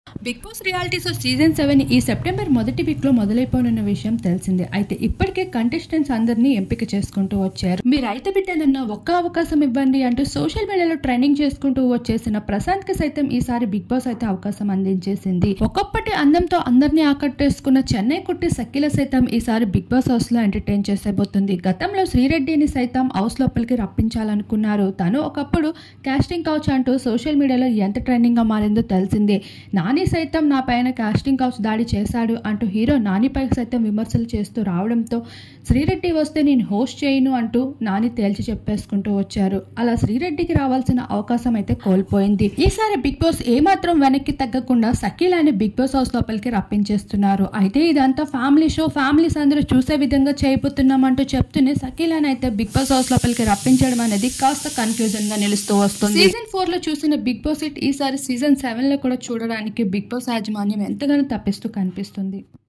big boss reality show season seven ఈ September మొదటి week లో మొదలైపోనున్న విషయం తెలిసిందే అయితే ఇప్పటికే కంటెస్టెంట్స్ అందరినీ ఎంపిక చేసుకుంటూ వచ్చారు మీరు అయితే బిడ్డనన్న ఒక్క అవకాశం ఇవ్వండి అంటూ సోషల్ మీడియాలో ట్రెండింగ్ చేసుకుంటూ వచ్చేసిన ప్రశాంత్ కి సైతం ఈసారి బిగ్ బాస్ అయితే అవకాశం అందించేసింది ఒక్కొక్కటి అందంతో అందరినీ ఆకట్టేసుకున్న చెన్నై కుట్టి సఖిల సైతం ఈసారి బిగ్ బాస్ హౌస్ లో ఎంటర్టైన్ చేసేబోతుంది గతంలో శ్రీరెడ్డిని సైతం హౌస్ లోపలికి రప్పించాలనుకున్నారు తను ఒకప్పుడు కాస్టింగ్ కౌచ్ అంటూ సోషల్ మీడియాలో ఎంత ట్రెండింగ్ గా మారిందో తెలిసిందే నాని సైతం నా పైన కాస్టింగ్ కౌచ్ దాడి చేశాడు అంటూ హీరో నానిపై సైతం విమర్శలు చేస్తూ రావడంతో శ్రీరెడ్డి వస్తే నేను హోస్ట్ చేయను అంటూ నాని తేల్చి చెప్పేసుకుంటూ వచ్చారు అలా శ్రీరెడ్డికి రావాల్సిన అవకాశం అయితే కోల్పోయింది ఈసారి బిగ్ బాస్ ఏమాత్రం వెనక్కి తగ్గకుండా సకీలాని బిగ్ బాస్ హౌస్ లోపలికి రప్పించేస్తున్నారు అయితే ఇదంతా ఫ్యామిలీ షో ఫ్యామిలీస్ అందరూ చూసే విధంగా చేయబోతున్నామంటూ చెప్తూనే సకీలాని అయితే బిగ్ బాస్ హౌస్ లోపలికి రప్పించడం అనేది కాస్త కన్ఫ్యూజన్ గా నిలుస్తూ వస్తుంది సీజన్ ఫోర్ లో చూసిన బిగ్ బాస్ హిట్ ఈసారి సీజన్ సెవెన్ లో కూడా చూడడానికి బిగ్ బాస్ యాజమాన్యం ఎంతగానో తప్పిస్తూ కనిపిస్తుంది